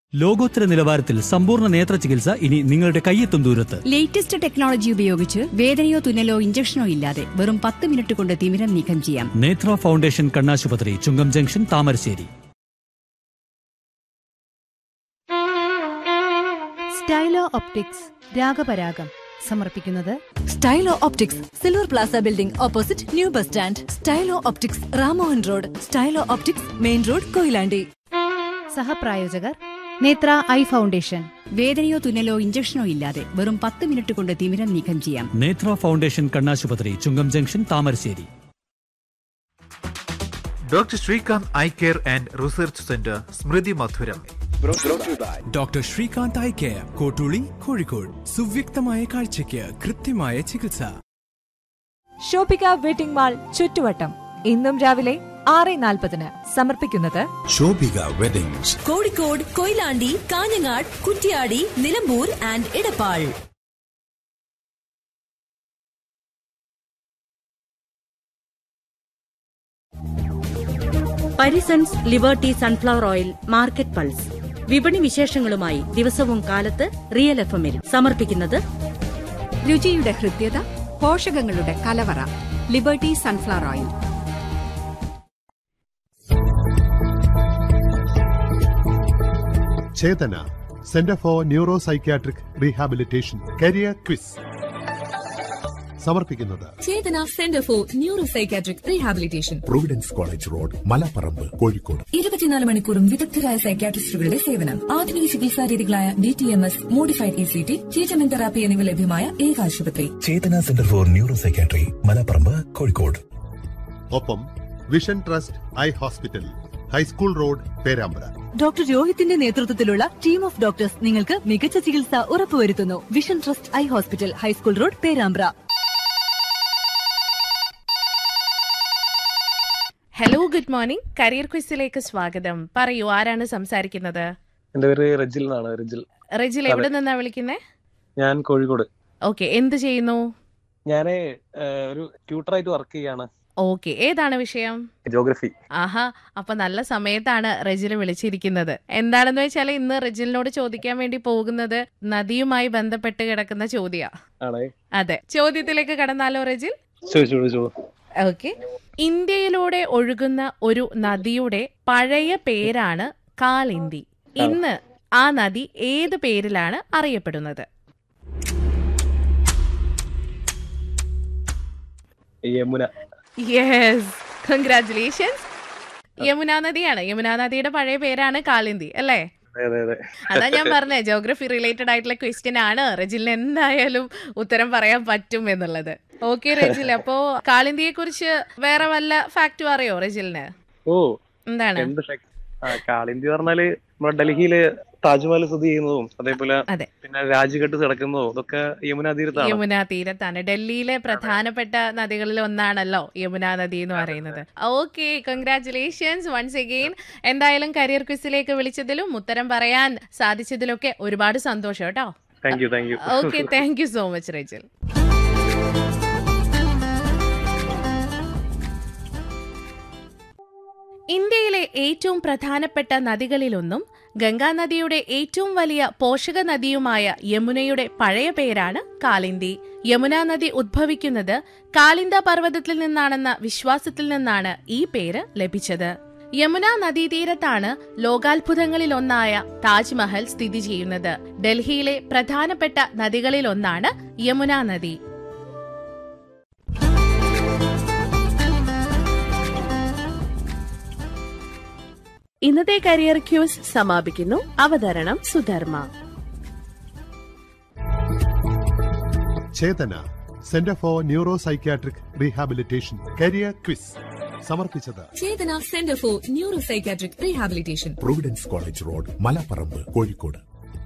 ലോകോത്തര നിലവാരത്തിൽ സമ്പൂർണ്ണ നേത്ര ചികിത്സ ഇനി നിങ്ങളുടെ കയ്യെത്തും ദൂരത്ത് ലേറ്റസ്റ്റ് ടെക്നോളജി ഉപയോഗിച്ച് വേദനയോ തുന്നലോ ഇഞ്ചക്ഷനോ ഇല്ലാതെ വെറും പത്ത് മിനിറ്റ് കൊണ്ട് തിമിരം നീക്കം ചെയ്യാം നേത്ര ഫൗണ്ടേഷൻ കണ്ണാശുപത്രി Chungam junction Thamarassery Stylo optics Ragaparagam സമർപ്പിക്കുന്നത് Stylo optics silver plaza building opposite new bus stand Stylo optics Ramohan road Stylo optics main road Koyilandy സഹപ്രായോജകർ നേത്ര ഐ ഫൗണ്ടേഷൻ വേദനയോ തുന്നലോ ഇഞ്ചക്ഷനോ ഇല്ലാതെ വെറും പത്ത് മിനിറ്റ് കൊണ്ട് തിമിരം നീക്കം ചെയ്യാം നേത്ര ഫൗണ്ടേഷൻ കണ്ണാശുപത്രി Chungam junction Thamarassery doctor Srikanth eye care and research centre Smrithi Madhuram doctor Srikanth eye care Kottooli Kozhikode സുവ്യക്തമായ കാഴ്ചയ്ക്ക് കൃത്യമായ ചികിത്സ ഷോപ്പിക വെഡിംഗ് മാൾ ചുറ്റുവട്ടം ഇന്നും രാവിലെ ആറ് നാൽപ്പതിന് സമർപ്പിക്കുന്നത് Shobhika weddings Kozhikode Koyilandy Kanhangad Kuttiadi Nilambur and Edappal Parisons liberty sunflower oil market pulse വിപണി വിശേഷങ്ങളുമായി ദിവസവും കാലത്ത് റിയൽ എഫ് എമ്മിൽ സമർപ്പിക്കുന്നത് രുചിയുടെ ഹൃദ്യത പോഷകങ്ങളുടെ കലവറ liberty sunflower oil Chetana centre for neuro psychiatric rehabilitation career quiz സമർപ്പിക്കുന്നത് Chetana centre for neuro psychiatric rehabilitation providence college road Malaparamba Kozhikode ഇരുപത്തിനാല് മണിക്കൂറും വിദഗ്ധരായ സൈക്കാട്രിസ്റ്റുകളുടെ സേവനം ആധുനിക ചികിത്സാ രീതികളായ D T M S modified E C T treatment therapy എന്നിവ ലഭ്യമായ ഏക ആശുപത്രി Chetana centre for neuro psychiatry Malaparamba Kozhikode ഒപ്പം vision trust eye hospital high school road Perambra doctor രോഹിത്തിന്റെ നേതൃത്വത്തിലുള്ള ടീം ഓഫ് ഡോക്ടേഴ്സ് നിങ്ങൾക്ക് മികച്ച ചികിത്സ ഉറപ്പുവരുത്തുന്നു vision trust eye hospital high school road Perambra hello good morning career ക്വിസിലേക്ക് സ്വാഗതം പറയൂ ആരാണ് സംസാരിക്കുന്നത് എന്റെ പേര് റജിൽ എന്നാണ് റജിൽ റെജിൽ അതെ. എവിടെ നിന്നാ വിളിക്കുന്നേ ഞാൻ കോഴിക്കോട് ഓക്കെ എന്ത് ചെയ്യുന്നു ഞാന് ഏഹ്, ഒരു ട്യൂട്ടറായിട്ട് വർക്ക് ചെയ്യാണ് ഓക്കെ ഏതാണ് വിഷയം ജോഗ്രഫി ആഹാ അപ്പൊ നല്ല സമയത്താണ് റെജിൽ വിളിച്ചിരിക്കുന്നത് എന്താണെന്ന് വെച്ചാൽ ഇന്ന് റെജിലിനോട് ചോദിക്കാൻ വേണ്ടി പോകുന്നത് നദിയുമായി ബന്ധപ്പെട്ട് കിടക്കുന്ന ചോദ്യ ആണേ അതെ ചോദ്യത്തിലേക്ക് കടന്നാലോ റെജിൽ ചോദിച്ചു ചോദിച്ചു ഓക്കെ ഇന്ത്യയിലൂടെ ഒഴുകുന്ന ഒരു നദിയുടെ പഴയ പേരാണ് കാളിന്തി ഇന്ന് ആ നദി ഏത് പേരിലാണ് അറിയപ്പെടുന്നത് യമുന യെസ് കൺഗ്രാറ്റുലേഷൻസ് യമുന നദിയാണ് യമുന നദിയുടെ പഴയ പേരാണ് കാളിന്തി അല്ലേ അതെ അതെ അതെ അതാ ഞാൻ പറഞ്ഞേ ജോഗ്രഫി റിലേറ്റഡ് ആയിട്ടുള്ള ക്വസ്റ്റ്യൻ ആണ് റെജിലിന് എന്തായാലും ഉത്തരം പറയാൻ പറ്റും എന്നുള്ളത് ഓക്കെ റെജിൽ അപ്പോ കാളിന്തിയെ കുറിച്ച് വേറെ വല്ല ഫാക്റ്റും അറിയോ റെജിലിന് ഓ എന്താണ് എന്ത് fact? ആ കാളിന്തി പറഞ്ഞാല് നമ്മുടെ ഡൽഹിയില് താജ്മഹൽ സ്ഥിതി ചെയ്യുന്നതും അതേപോലെ അതെ. പിന്നെ രാജ്ഘട്ട് കിടക്കുന്നതും ഇതൊക്കെ യമുന തീരത്താണ് യമുന തീരത്താണ് ഡൽഹിയിലെ പ്രധാനപ്പെട്ട നദികളിൽ ഒന്നാണല്ലോ യമുന നദി എന്ന് പറയുന്നത് ഓക്കെ കൺഗ്രാറ്റുലേഷൻസ് വൺസ് അഗെയിൻ എന്തായാലും കരിയർ ക്വിസിലേക്ക് വിളിച്ചതിലും ഉത്തരം പറയാൻ സാധിച്ചതിലൊക്കെ ഒരുപാട് സന്തോഷം കേട്ടോ thank you thank you okay thank you so much Rachel ഇന്ത്യയിലെ ഏറ്റവും പ്രധാനപ്പെട്ട നദികളിലൊന്നും ഗംഗാനദിയുടെ ഏറ്റവും വലിയ പോഷക നദിയുമായ യമുനയുടെ പഴയ പേരാണ് കാളിന്തി യമുന നദി ഉദ്ഭവിക്കുന്നത് കാളിന്ത പർവ്വതത്തിൽ നിന്നാണെന്ന വിശ്വാസത്തിൽ നിന്നാണ് ഈ പേര് ലഭിച്ചത് യമുന നദീതീരത്താണ് ലോകാത്ഭുതങ്ങളിലൊന്നായ താജ്മഹൽ സ്ഥിതി ചെയ്യുന്നത് ഡൽഹിയിലെ പ്രധാനപ്പെട്ട നദികളിലൊന്നാണ് യമുന നദി ഇന്നത്തെ കരിയർ ക്യൂസ് സമാപിക്കുന്നു അവതരണം Sudharma Chetana centre for neuro psychiatric rehabilitation career quiz സമർപ്പിച്ചത് Chetana centre for neuro psychiatric rehabilitation providence college road Malaparamba Kozhikode